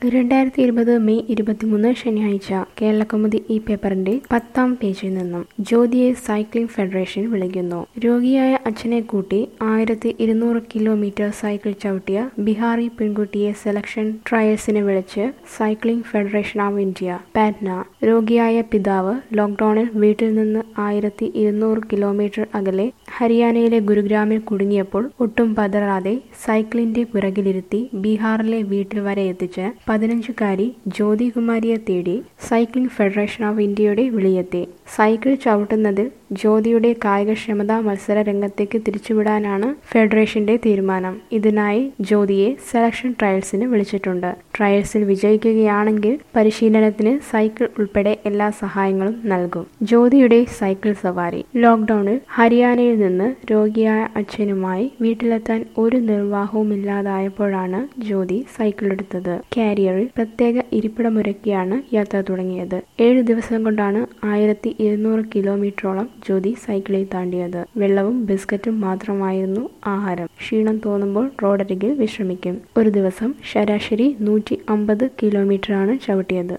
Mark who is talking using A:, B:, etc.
A: രണ്ടായിരത്തി ഇരുപത് മെയ് ഇരുപത്തിമൂന്ന് ശനിയാഴ്ച കേരളകൗമുദി ഈ പേപ്പറിന്റെ പത്താം പേജിൽ നിന്നും ജ്യോതിയെ സൈക്ലിംഗ് ഫെഡറേഷൻ വിളിക്കുന്നു രോഗിയായ അച്ഛനെ കൂട്ടി ആയിരത്തി ഇരുന്നൂറ് കിലോമീറ്റർ സൈക്കിൾ ചവിട്ടിയ ബിഹാറി പെൺകുട്ടിയെ സെലക്ഷൻ ട്രയൽസിന് വിളിച്ച് cycling federation of India Patna രോഗിയായ പിതാവ് ലോക്ക്ഡൌണിൽ വീട്ടിൽ നിന്ന് ആയിരത്തി ഇരുന്നൂറ് കിലോമീറ്റർ അകലെ ഹരിയാനയിലെ ഗുരുഗ്രാമിൽ കുടുങ്ങിയപ്പോൾ ഒട്ടും പതറാതെ സൈക്കിളിന്റെ പിറകിലിരുത്തി ബീഹാറിലെ വീട്ടിൽ വരെ എത്തിച്ച് പതിനഞ്ചുകാരി ജ്യോതികുമാരിയെ തേടി സൈക്ലിംഗ് ഫെഡറേഷൻ ഓഫ് ഇന്ത്യയുടെ വിളിയെത്തി സൈക്കിൾ ചവിട്ടുന്നതിൽ ജ്യോതിയുടെ കായികക്ഷമത മത്സര രംഗത്തേക്ക് തിരിച്ചുവിടാനാണ് ഫെഡറേഷന്റെ തീരുമാനം ഇതിനായി ജ്യോതിയെ സെലക്ഷൻ ട്രയൽസിന് വിളിച്ചിട്ടുണ്ട് ട്രയൽസിൽ വിജയിക്കുകയാണെങ്കിൽ പരിശീലനത്തിന് സൈക്കിൾ ഉൾപ്പെടെ എല്ലാ സഹായങ്ങളും നൽകും ജ്യോതിയുടെ സൈക്കിൾ സവാരി ലോക്ക്ഡൌണിൽ ഹരിയാനയിൽ നിന്ന് രോഗിയായ അച്ഛനുമായി വീട്ടിലെത്താൻ ഒരു നിർവാഹവുമില്ലാതായപ്പോഴാണ് ജ്യോതി സൈക്കിൾ എടുത്തത് കാരിയറിൽ പ്രത്യേക ഇരിപ്പിടമൊരുക്കിയാണ് യാത്ര തുടങ്ങിയത് ഏഴു ദിവസം കൊണ്ടാണ് ആയിരത്തി ഇരുന്നൂറ് കിലോമീറ്ററോളം ജ്യോതി സൈക്കിളിൽ താണ്ടിയത് വെള്ളവും ബിസ്ക്കറ്റും മാത്രമായിരുന്നു ആഹാരം ക്ഷീണം തോന്നുമ്പോൾ റോഡരികിൽ വിശ്രമിക്കും ഒരു ദിവസം ശരാശരി നൂറ്റി അമ്പത് കിലോമീറ്ററാണ് ചവിട്ടിയത്